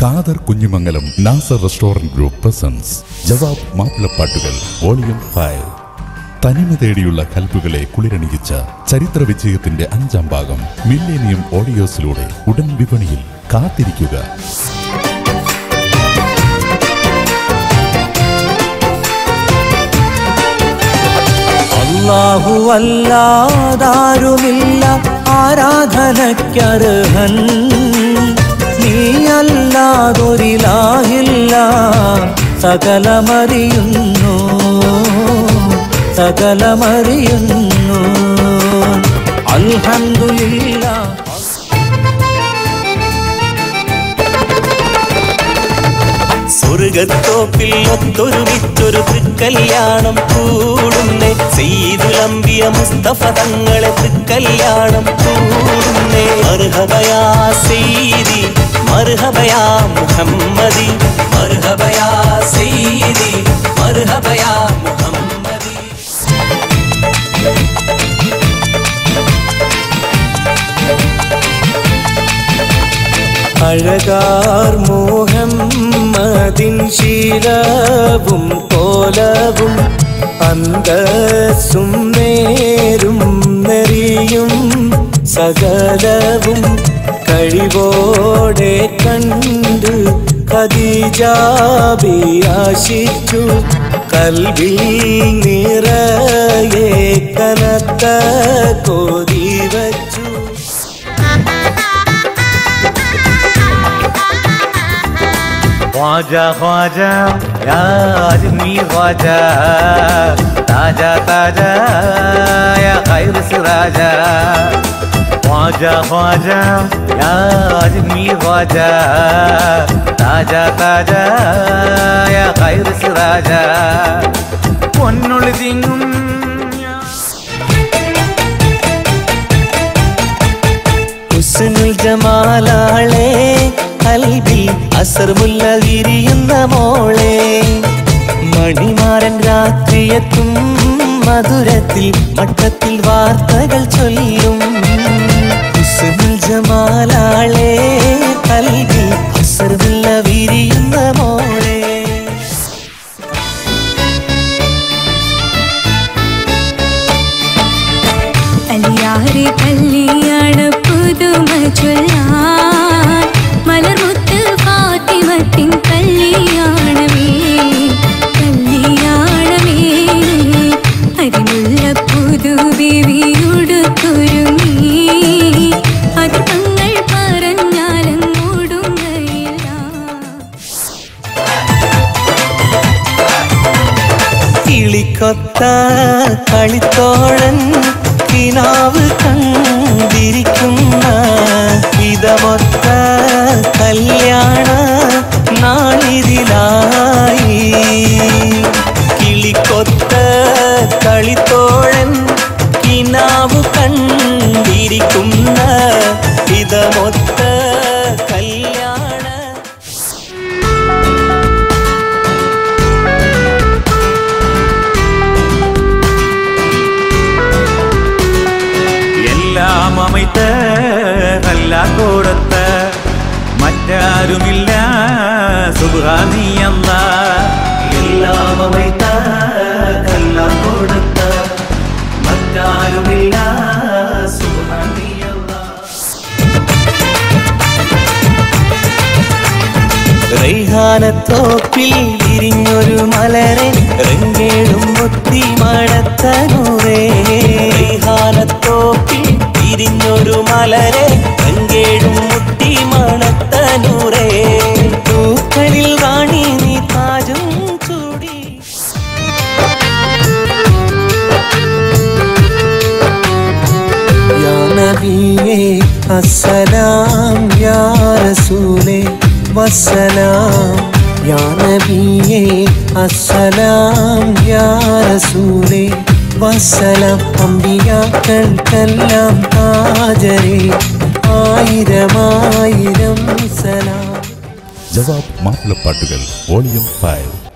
Khader Kunhimangalam Nasser restaurant group presents ജവാബ് മാപ്പിളപ്പാട്ടുകൾ volume five തനിമ തേടിയുള്ള കൽപ്പുകളെ കുളിരണിയിച്ച ചരിത്ര വിജയത്തിന്റെ അഞ്ചാം ഭാഗം മില്ലേനിയം ഓഡിയോസിലൂടെ ഉടൻ വിപണിയിൽ കാത്തിരിക്കുക അല്ലാഹു അല്ലാതാരുമില്ല ആരാധനയ്ക്കർഹൻ നീയല്ലാതൊരിലാഹില്ല സകലമറിയുന്നു സകലമറിയുന്നു അൽഹംദുലില്ലാ സ്വർഗത്തോപ്പിൽ ഒത്തൊരുമിച്ചൊരു തൃക്കല്യാണം കൂടുന്നേ സെയ്തുലമ്പിയ മുസ്തഫ തങ്ങളെ തൃക്കല്യാണം കൂടുന്നേ മർഹബയാ സെയ്തി മർഹബയാ മുഹമ്മദി മർഹബയാ സെയ്തി മർഹബയാ മുഹമ്മദി അഴകാർ മോഹമ്മതിൻ ശീലവും കോലവും അന്തസ്സും നേരും നെറിയും സകലവും കഴിവോടെ കണ്ട് ഖദീജാബിയാശിച്ചു കൽവിൽ നിറയെ കനത്ത കോതി വച്ചു ख्वाजा ख्वाजा या आजमी ख्वाजा ताजा ताजा या खैर सिराजा ख्वाजा ख्वाजा या आजमी ख्वाजा ताजा ताजा या खैर सिराजा പൊന്നുള്ളി തിങ്ങും ഹുസ്നുൽ ജമാലാളെ കൽബിൽ അസർമുല്ല വിരിയുന്ന മോളെ മണിമാരൻ രാത്രിയെത്തും മധുരത്തിൽ മട്ടത്തിൽ വാർത്തകൾ ചൊല്ലും ഹുസ്നുൽ ജമാലാളെ കൽബിൽ അസർമുല്ല വിരിയുന്ന മോളെ അലിയാറ് കല്യാണ പുതുമ ചൊല്ലാൻ മലർമുത്ത് ഫാത്തിമത്തിൻ കല്യാണമേ കല്യാണമേ അരിമുല്ല പുതുബിവിയുടുത്തൊരുങ്ങി അത് തങ്ങൾ പറഞ്ഞാലങ്ങോടുങ്ങയില്ല കിളിക്കൊത്ത കളിത്തോഴൻ കിനാവ് കണ്ടിരിക്കുന്ന വിധമൊത്ത കല്യാണ നാളിതിലായി കിളിക്കൊത്ത കളിത്തോഴൻ കിനാവ് കണ്ടിരിക്കുന്ന വിധമൊത്ത കല്യാണ എല്ലാം அமைத்த നല്ല കൊടുത്ത മറ്റാരുമില്ല സുബാനിയല്ല എല്ലാം அமைத்த എല്ലാം കൊടുത്ത മറ്റാരുമില്ല സുബ്ഹാനിയല്ലാ. റൈഹാനത്തോപ്പിൽ വിരിഞ്ഞൊരു മലരെ റെങ്കേടും മുത്തി മടത്തനൂറേ റൈഹാനത്തോപ്പിൽ വിരിഞ്ഞൊരു മലരെ റെങ്കേടും മുത്തി മണത്തനൂറേ പൂക്കളിൽ റാണി നീ താജും ചൂടി യാ നബിയേ അസ്സലാം യാ റസൂലേ വസ്സലാം യാ നബിയേ അസ്സലാം യാ റസൂലേ വസ്സലാം അമ്പിയാക്കൾക്കെല്ലാം ഹാജരേ ആയിരമായിരം സലാം ജവാബ് മാപ്പിളപ്പാട്ടുകൾ വോളിയം ഫൈവ്